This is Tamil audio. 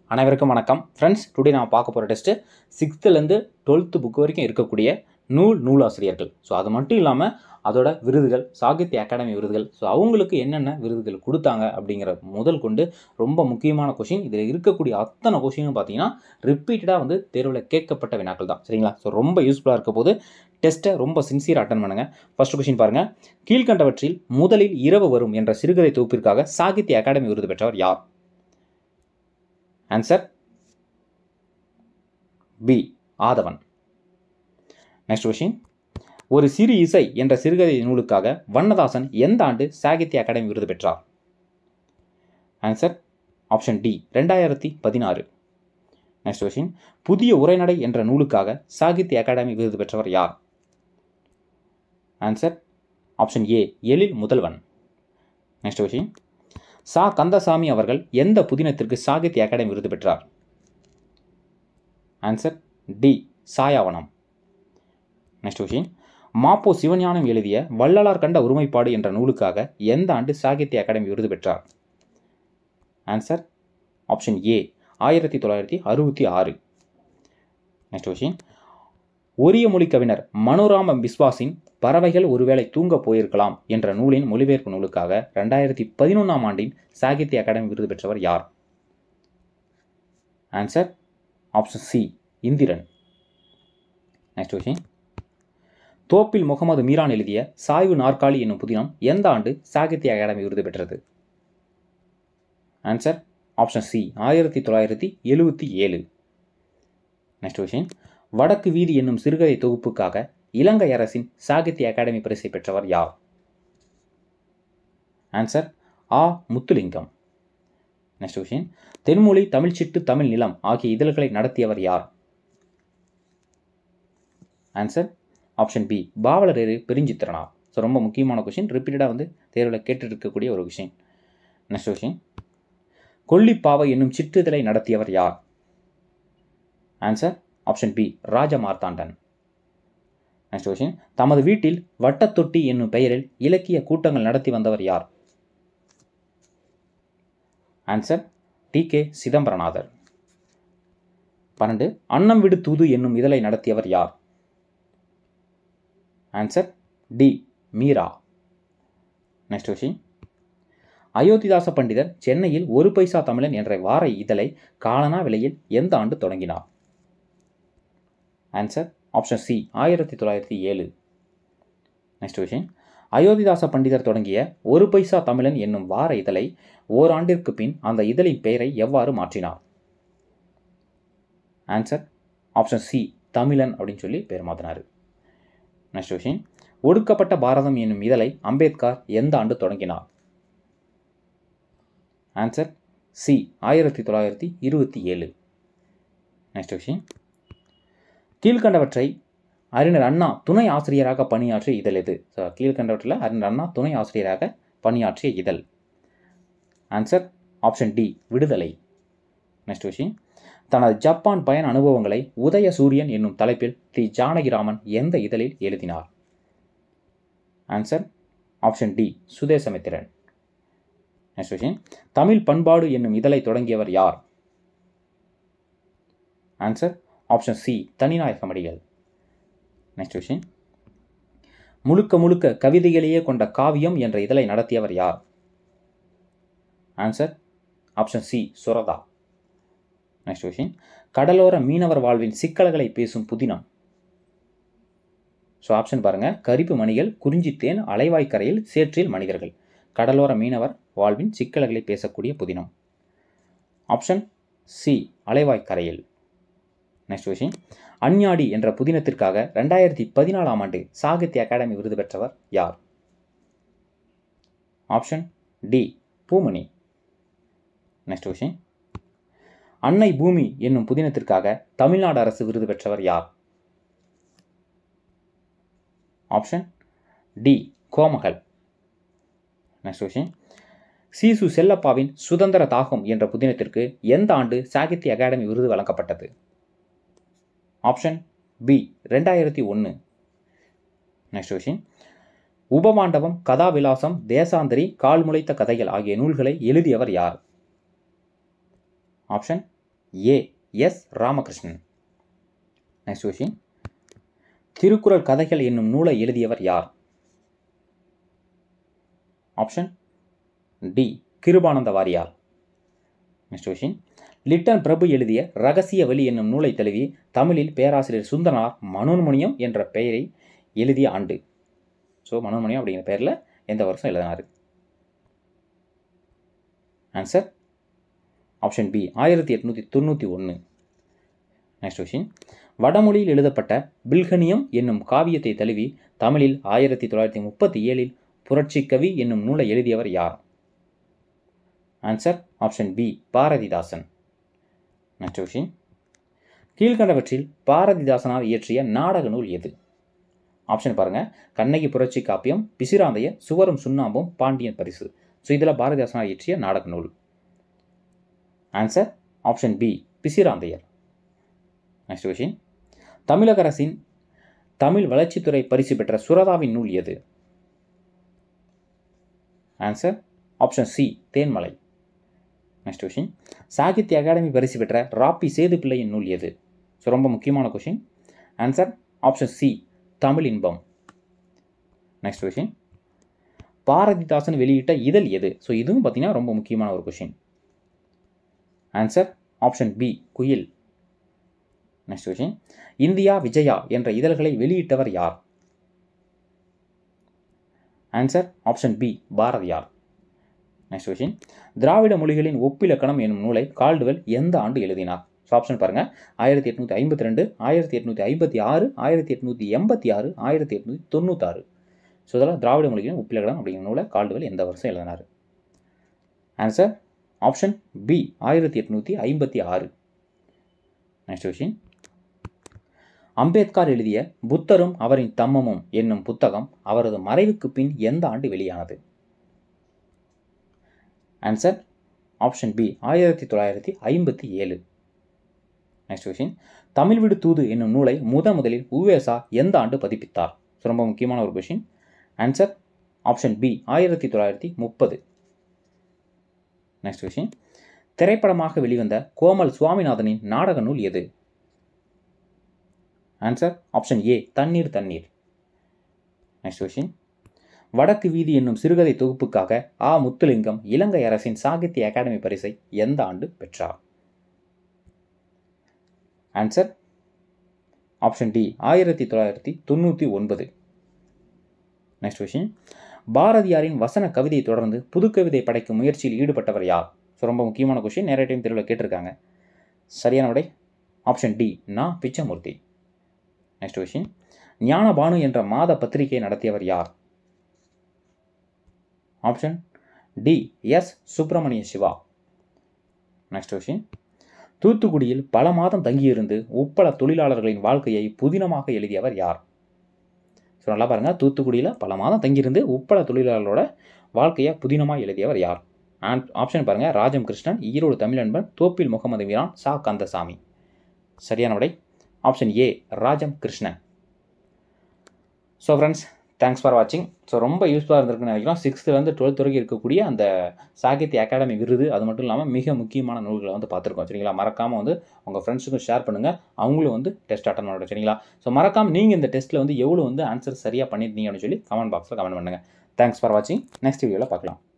அனைவருக்கும் வணக்கம் ஃப்ரெண்ட்ஸ் டுடே நான் பார்க்க போகிற டெஸ்ட்டு சிக்ஸ்த்துலேருந்து டுவெல்த்து புக் வரைக்கும் இருக்கக்கூடிய நூல் நூலாசிரியர்கள் ஸோ அது மட்டும் இல்லாமல் அதோட விருதுகள் சாகித்ய அகாடமி விருதுகள் ஸோ அவங்களுக்கு என்னென்ன விருதுகள் கொடுத்தாங்க அப்படிங்கிற முதல் கொண்டு ரொம்ப முக்கியமான கொஷின் இதில் இருக்கக்கூடிய அத்தனை கொஷினும் பார்த்தீங்கன்னா ரிப்பீட்டடாக வந்து தேர்வில் கேட்கப்பட்ட வினாக்கள் தான் சரிங்களா ஸோ ரொம்ப யூஸ்ஃபுல்லாக இருக்க போது டெஸ்ட்டை ரொம்ப சின்சியர் அட்டன் பண்ணுங்கள் ஃபர்ஸ்ட் கொஷின் பாருங்கள் கீழ்கண்டவற்றில் முதலில் இரவு வரும் என்ற சிறுகதை தொகுப்பிற்காக சாகித்ய அகாடமி விருது பெற்றவர் யார் answer B Aadhavan next question ஒரு சிறு இசை என்ற சிறுகதை நூலுக்காக வண்ணதாசன் எந்த ஆண்டு சாகித்ய அகாடமி விருது பெற்றார் ஆன்சர் ஆப்ஷன் டி ரெண்டாயிரத்தி பதினாறு நெக்ஸ்ட் கொஷின் புதிய உரைநடை என்ற நூலுக்காக சாகித்ய அகாடமி விருது பெற்றவர் யார் answer option A Ezhil Muthalvan next question Sa Kandasamy அவர்கள் எந்த புதினத்திற்கு சாகித்ய அகாடமி விருது பெற்றார் answer D Sayavanam next question Mapo Sivagnanam எழுதிய வள்ளலார் கண்ட ஒருமைப்பாடு என்ற நூலுக்காக எந்த ஆண்டு சாகித்ய அகாடமி விருது பெற்றார் ஆன்சர் ஆப்ஷன் ஏ ஆயிரத்தி தொள்ளாயிரத்தி அறுபத்தி ஆறு நெக்ஸ்ட் கொஷின் ஒரிய மொழி கவிஞர் மனோராம பிஸ்வாஸின் பறவைகள் ஒருவேளை தூங்க போயிருக்கலாம் என்ற நூலின் மொழிபெயர்ப்பு நூலுக்காக ரெண்டாயிரத்தி பதினொன்றாம் ஆண்டின் சாகித்ய அகாடமி விருது பெற்றவர் யார் answer option C Indiran next question Thoppil Mohammed Meeran எழுதிய சாய்வு நாற்காலி என்னும் புதினம் எந்த ஆண்டு சாகித்ய அகாடமி விருது பெற்றது ஆன்சர் ஆப்ஷன் சி ஆயிரத்தி தொள்ளாயிரத்தி எழுபத்தி ஏழு நெக்ஸ்ட் கொஷின் வடக்கு வீதி என்னும் சிறுகதை தொகுப்புக்காக இலங்கை அரசின் சாகித்ய அகாடமி பரிசை பெற்றவர் யார் answer A Muthulingam next question Thenmozhi Tamilchittu Tamil Nilam ஆகிய இதழ்களை நடத்தியவர் யார் answer option B Pavalareru Perunchithiranar so ரொம்ப முக்கியமான கொஷின் ரிப்பீட்டடாக வந்து தேர்வில் கேட்டு இருக்கக்கூடிய ஒரு கொஷின் நெக்ஸ்ட் கொஷின் கொல்லிப்பாவை என்னும் சிற்றிதழை நடத்தியவர் யார் answer option B Rajamarthandan next question தமது வீட்டில் வட்டத்தொட்டி என்னும் பெயரில் இலக்கிய கூட்டங்கள் நடத்தி வந்தவர் யார் ஆன்சர் டி கே சிதம்பரநாதர் பன்னெண்டு அன்னம் விடு தூது என்னும் இதழை நடத்தியவர் யார் answer D Meera next question Ayothidasa Pandithar சென்னையில் ஒரு பைசா தமிழன் என்ற வார இதழை காலனா விலையில் எந்த ஆண்டு தொடங்கினார் ஆன்சர் ஆப்ஷன் சி ஆயிரத்தி தொள்ளாயிரத்தி ஏழு நெக்ஸ்ட் கொஷின் அயோத்திதாச பண்டிதர் தொடங்கிய ஒரு பைசா தமிழன் என்னும் வார இதழை ஓராண்டிற்கு பின் அந்த இதழின் பெயரை எவ்வாறு மாற்றினார் ஆன்சர் ஆப்ஷன் சி தமிழன் அப்படின்னு சொல்லி பேர் மாற்றினார் நெக்ஸ்ட் கொஷின் ஒடுக்கப்பட்ட பாரதம் என்னும் இதழை அம்பேத்கர் எந்த ஆண்டு தொடங்கினார் ஆன்சர் சி ஆயிரத்தி தொள்ளாயிரத்தி இருபத்தி ஏழு நெக்ஸ்ட் கொஷின் கீழ்கண்டவற்றை அறிஞர் அண்ணா துணை ஆசிரியராக பணியாற்றிய இதழ் எது ஸோ கீழ்கண்டவற்றில் அறிஞர் அண்ணா துணை ஆசிரியராக பணியாற்றிய இதழ் answer option D Viduthalai next question தனது ஜப்பான் பயண அனுபவங்களை உதய சூரியன் என்னும் தலைப்பில் தி ஜானகிராமன் எந்த இதழில் எழுதினார் answer option D Swadesamitran next question Tamil Panpadu என்னும் இதழை தொடங்கியவர் யார் answer option C Thaninayagamadigal next question முழுக்க முழுக்க கவிதைகளையே கொண்ட காவியம் என்ற இதழை நடத்தியவர் யார் answer option C Suratha next question கடலோர மீனவர் வாழ்வின் சிக்கல்களை பேசும் புதினம் ஸோ ஆப்ஷன் பாருங்க கரிப்பு மணிகள் குறிஞ்சித்தேன் அலைவாய்க்கரையில் சேற்றில் மனிதர்கள் கடலோர மீனவர் வாழ்வின் சிக்கல்களை பேசக்கூடிய புதினம் option C Alaivaikkaraiyil next question Anjaadi என்ற புதினத்திற்காக ரெண்டாயிரத்தி பதினாலாம் ஆண்டு சாகித்ய அகாடமி விருது பெற்றவர் யார் option D Poomani next question Annai Bhoomi என்னும் புதினத்திற்காக தமிழ்நாடு அரசு விருது பெற்றவர் யார் option D Komagal next question Sisu செல்லப்பாவின் சுதந்திர தாகம் என்ற புதினத்திற்கு எந்த ஆண்டு சாகித்ய அகாடமி விருது வழங்கப்பட்டது ஆப்ஷன் பி ரெண்டாயிரத்தி ஒன்று நெக்ஸ்ட் கொஷின் உபமாண்டவம் கதாவிலாசம் தேசாந்தரி கால் முளைத்த கதைகள் ஆகிய நூல்களை எழுதியவர் யார் option A S Ramakrishnan next question Thirukkural கதைகள் என்னும் நூலை எழுதியவர் யார் option D Kirupananda Variyar next question Lytton பிரபு எழுதிய ரகசிய வழி என்னும் நூலை தழுவி தமிழில் பேராசிரியர் சுந்தரனார் மனோன்மணியம் என்ற பெயரை எழுதிய ஆண்டு ஸோ மனோன்மணியம் அப்படிங்கிற பெயரில் எந்த வருஷம் எழுதினார் ஆன்சர் ஆப்ஷன் பி ஆயிரத்தி எட்நூற்றி தொண்ணூற்றி ஒன்று நெக்ஸ்ட் கொஷின் வடமொழியில் எழுதப்பட்ட பில்கனியம் என்னும் காவியத்தை தழுவி தமிழில் ஆயிரத்தி தொள்ளாயிரத்தி முப்பத்தி ஏழில் புரட்சி கவி என்னும் நூலை எழுதியவர் யார் answer option B Bharathidasan next question கீழ்கண்டவற்றில் பாரதிதாசனார் இயற்றிய நாடக நூல் எது ஆப்ஷன் பாருங்க கண்ணகி புரட்சி காப்பியம் பிசிராந்தைய சுவரும் சுண்ணாம்பும் பாண்டியன் பரிசு ஸோ இதில் பாரதிதாசனார் இயற்றிய நாடக நூல் answer option B Pisiranthaiyar next question தமிழக அரசின் தமிழ் வளர்ச்சித்துறை பரிசு பெற்ற சுரதாவின் நூல் எது answer option C Thenmalai next question Sahitya academy பரிசு பெற்ற ராப்பி சேதுப்பிள்ளையின் நூல் எது ஸோ ரொம்ப முக்கியமான question answer option C Tamil Inbam next question Bharathidasan வெளியிட்ட இதழ் எது ஸோ இதுவும் பார்த்தீங்கன்னா ரொம்ப முக்கியமான ஒரு question answer option B Kuyil next question India Vijaya என்ற இதழ்களை வெளியிட்டவர் யார் answer option B Bharathiyar next question திராவிட மொழிகளின் ஒப்பிலக்கணம் என்னும் நூலை கால்டுவெல் எந்த ஆண்டு எழுதினார் ஸோ ஆப்ஷன் பாருங்கள் ஆயிரத்தி எட்நூற்றி ஐம்பத்தி ரெண்டு ஆயிரத்தி எட்நூற்றி ஐம்பத்தி ஆறு ஆயிரத்தி எட்நூற்றி எண்பத்தி ஆறு ஆயிரத்தி எட்நூற்றி தொண்ணூத்தாறு ஸோ இதெல்லாம் திராவிட மொழிகளின் ஒப்பிலக்கணம் அப்படிங்கிற நூலை கால்டுவெல் எந்த வருஷம் எழுதினார் ஆன்சர் ஆப்ஷன் பி ஆயிரத்தி எட்நூற்றி ஐம்பத்தி ஆறு நெக்ஸ்ட் கொஷின் அம்பேத்கர் எழுதிய புத்தரும் அவரின் தம்மமும் என்னும் புத்தகம் அவரது மறைவுக்கு பின் எந்த ஆண்டு வெளியானது ஆன்சர் ஆப்ஷன் பி ஆயிரத்தி தொள்ளாயிரத்தி ஐம்பத்தி ஏழு நெக்ஸ்ட் கொஷின் தமிழ் விடு தூது என்னும் நூலை முத முதலில் உவேசா எந்த ஆண்டு பதிப்பித்தார் ஸோ ரொம்ப முக்கியமான ஒரு கொஷின் ஆன்சர் ஆப்ஷன் பி ஆயிரத்தி தொள்ளாயிரத்தி முப்பது நெக்ஸ்ட் கொஷின் திரைப்படமாக வெளிவந்த கோமல் சுவாமிநாதனின் நாடக நூல் எது ஆன்சர் ஆப்ஷன் ஏ தண்ணீர் தண்ணீர் நெக்ஸ்ட் கொஷின் வடக்கு வீதி என்னும் சிறுகதை தொகுப்புக்காக ஆ முத்துலிங்கம் இலங்கை அரசின் சாகித்ய அகாடமி பரிசை எந்த ஆண்டு பெற்றார் ஆன்சர் ஆப்ஷன் டி ஆயிரத்தி தொள்ளாயிரத்தி தொண்ணூற்றி ஒன்பது நெக்ஸ்ட் கொஷின் பாரதியாரின் வசன கவிதையை தொடர்ந்து புதுக்கவிதை படைக்கும் முயற்சியில் ஈடுபட்டவர் யார் ஸோ ரொம்ப முக்கியமான கொஷின் நிறைய டைம் தெருவில் கேட்டிருக்காங்க சரியான விடை ஆப்ஷன் டி நா பிச்சமூர்த்தி நெக்ஸ்ட் கொஷின் ஞானபானு என்ற மாத பத்திரிகை நடத்தியவர் யார் option D S Subramaniya Siva next question தூத்துக்குடியில் பல மாதம் தங்கியிருந்து உப்பள தொழிலாளர்களின் வாழ்க்கையை புதினமாக எழுதியவர் யார் ஸோ நல்லா பாருங்கள் தூத்துக்குடியில் பல மாதம் தங்கியிருந்து உப்பள தொழிலாளர்களோட வாழ்க்கையை புதினமாக எழுதியவர் யார் ஆன் ஆப்ஷன் பாருங்கள் ராஜம் கிருஷ்ணன் ஈரோடு தமிழன்பன் தோப்பில் முகமது மீரான் சா கந்தசாமி சரியான விடை option A Rajam Krishnan so friends thanks for வாட்சிங் ஸோ ரொம்ப யூஸ்ஃபுல்லாக இருந்திருக்குன்னு நினைக்கிறோம் சிக்ஸ்த்துலேருந்து டுவெல்த் வரைக்கும் இருக்கக்கூடிய அந்த சாகித்ய அகாடமி விருது அது மட்டும் இல்லாமல் மிக முக்கியமான நூல்களை வந்து பார்த்துருக்கோம் சரிங்களா மறக்காமல் வந்து உங்கள் ஃப்ரெண்ட்ஸுக்கும் ஷேர் பண்ணுங்கள் அவங்களும் வந்து டெஸ்ட் அட்டன் பண்ணணும் சரிங்களா ஸோ மறக்காமல் நீங்கள் இந்த டெஸ்ட்டில் வந்து எவ்வளோ வந்து ஆன்சர் சரியாக பண்ணியிருந்தீங்க அப்படின்னு சொல்லி கமெண்ட் பாக்ஸில் கமெண்ட் பண்ணுங்கள் தேங்க்ஸ் ஃபார் வாட்சிங் நெக்ஸ்ட் வீடியோவில் பார்க்கலாம்